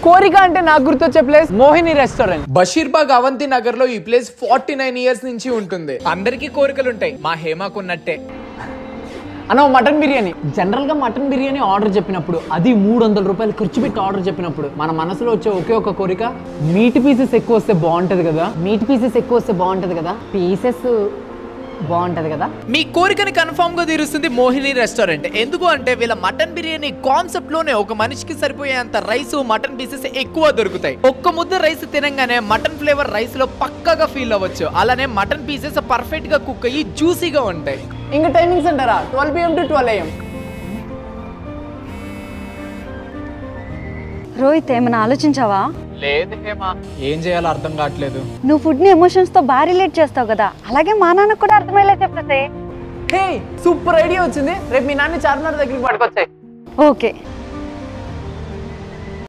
కోరిక అంటే నాకు గుర్తొచ్చే ప్లేస్ మోహిని రెస్టారెంట్ బషీర్బాగ్ అవంతి నగర్ లో ఈ ప్లేస్ ఫార్టీ నైన్ ఇయర్స్ నుంచి ఉంటుంది అందరికీ కోరికలు ఉంటాయి మా హేమాకు ఉన్నట్టే అన్న మటన్ బిర్యానీ జనరల్ గా మటన్ బిర్యానీ ఆర్డర్ చెప్పినప్పుడు అది మూడు వందల రూపాయలు ఖర్చు పెట్టి ఆర్డర్ చెప్పినప్పుడు మన మనసులో వచ్చే ఒకే ఒక కోరిక మీట్ పీసెస్ ఎక్కువ వస్తే బాగుంటది కదా మీట్ పీసెస్ ఎక్కువ వస్తే బాగుంటది కదా పీసెస్ బాగుంటది కదా మీ కోరికని కన్ఫర్మ్ గా తీరుస్తుంది మోహిని రెస్టారెంట్ ఎందుకు అంటే వీళ్ళ మటన్ బిర్యానీ కాన్సెప్ట్ లోనే ఒక మనిషికి సరిపోయేంత రైస్ మటన్ పీసెస్ ఎక్కువ దొరుకుతాయి ఒక్క ముద్ద రైస్ తినంగానే మటన్ ఫ్లేవర్ రైస్ లో పక్కగా ఫీల్ అవ్వచ్చు అలానే మటన్ పీసెస్ పర్ఫెక్ట్ గా కుక్ అయ్యి జ్యూసీగా ఉంటాయి ఇంకా టైమింగ్స్ అంటారా twelve PM to twelve AM Rohit ఏమైనా ఆలోచించావా లేదు హేమా ఏం చేయాలో అర్థం కావట్లేదు నువ్వు ఫుడ్ని ఎమోషన్స్తో బాగా రిలేట్ చేస్తావు కదా అలాగే మా నాన్నకు కూడా అర్థమయ్యేలా చెప్పేసి హే సూపర్ ఐడియా వచ్చింది రేపు మీ నాన్న చార్మినార్ దగ్గరికి పట్టుకొచ్చాయి ఓకే